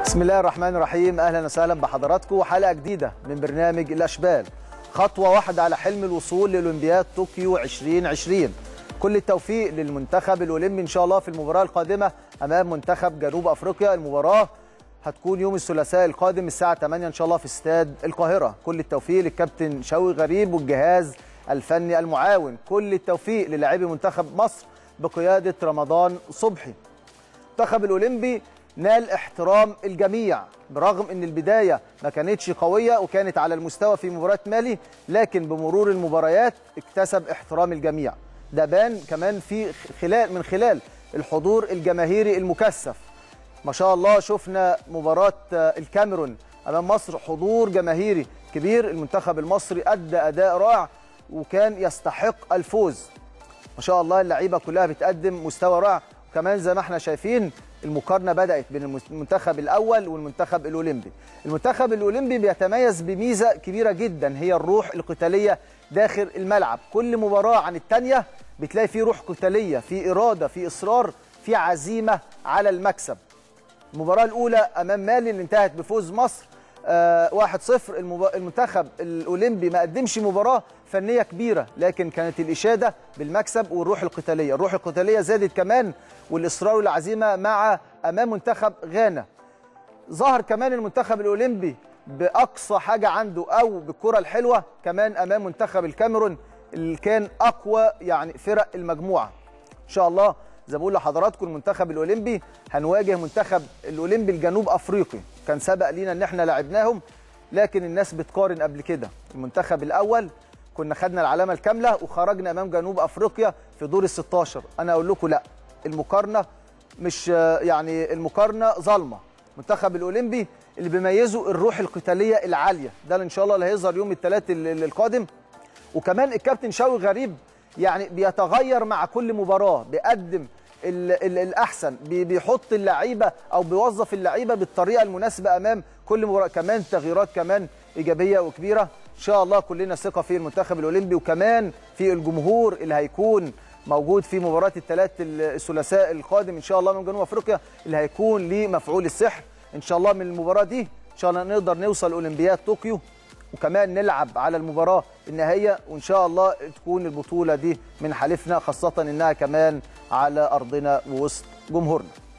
بسم الله الرحمن الرحيم اهلا وسهلا بحضراتكم وحلقه جديده من برنامج الاشبال خطوه واحده على حلم الوصول لاولمبياد طوكيو 2020 كل التوفيق للمنتخب الاولمبي ان شاء الله في المباراه القادمه امام منتخب جنوب افريقيا المباراه هتكون يوم الثلاثاء القادم الساعه 8 ان شاء الله في استاد القاهره كل التوفيق للكابتن شوقي غريب والجهاز الفني المعاون كل التوفيق للاعبي منتخب مصر بقياده رمضان صبحي المنتخب الاولمبي نال احترام الجميع برغم ان البدايه ما كانتش قويه وكانت على المستوى في مباراه مالي لكن بمرور المباريات اكتسب احترام الجميع ده بان كمان في خلال من خلال الحضور الجماهيري المكثف ما شاء الله شفنا مباراه الكاميرون امام مصر حضور جماهيري كبير المنتخب المصري ادى اداء رائع وكان يستحق الفوز ما شاء الله اللعيبه كلها بتقدم مستوى رائع وكمان زي ما احنا شايفين المقارنه بدات بين المنتخب الاول والمنتخب الاولمبي المنتخب الاولمبي بيتميز بميزه كبيره جدا هي الروح القتاليه داخل الملعب كل مباراه عن الثانيه بتلاقي فيه روح قتاليه في اراده في اصرار في عزيمه على المكسب المباراه الاولى امام مالي اللي انتهت بفوز مصر آه 1-0 المنتخب الاولمبي ما قدمش مباراه فنيه كبيره لكن كانت الاشاده بالمكسب والروح القتاليه الروح القتاليه زادت كمان والاصرار والعزيمه مع امام منتخب غانا ظهر كمان المنتخب الاولمبي باقصى حاجه عنده او بالكره الحلوه كمان امام منتخب الكاميرون اللي كان اقوى يعني فرق المجموعه ان شاء الله زي ما بقول لحضراتكم المنتخب الاولمبي هنواجه منتخب الاولمبي الجنوب افريقي كان سبق لينا ان احنا لعبناهم لكن الناس بتقارن قبل كده المنتخب الاول كنا خدنا العلامه الكامله وخرجنا امام جنوب افريقيا في دور ال 16 انا اقول لكم لا المقارنه مش يعني المقارنه ظالمه المنتخب الاولمبي اللي بيميزه الروح القتاليه العاليه ده ان شاء الله اللي هيظهر يوم الثلاث القادم وكمان الكابتن شوقي غريب يعني بيتغير مع كل مباراه بيقدم ال ال الاحسن بيحط اللعيبه او بيوظف اللعيبه بالطريقه المناسبه امام كل مباراه كمان تغييرات كمان ايجابيه وكبيره ان شاء الله كلنا ثقه في المنتخب الاولمبي وكمان في الجمهور اللي هيكون موجود في مباراه الثلاث الثلاثاء القادم ان شاء الله من جنوب افريقيا اللي هيكون ليه مفعول السحر ان شاء الله من المباراه دي ان شاء الله نقدر نوصل اولمبياد طوكيو وكمان نلعب على المباراه النهائيه وان شاء الله تكون البطوله دي من حليفنا خاصه انها كمان على ارضنا ووسط جمهورنا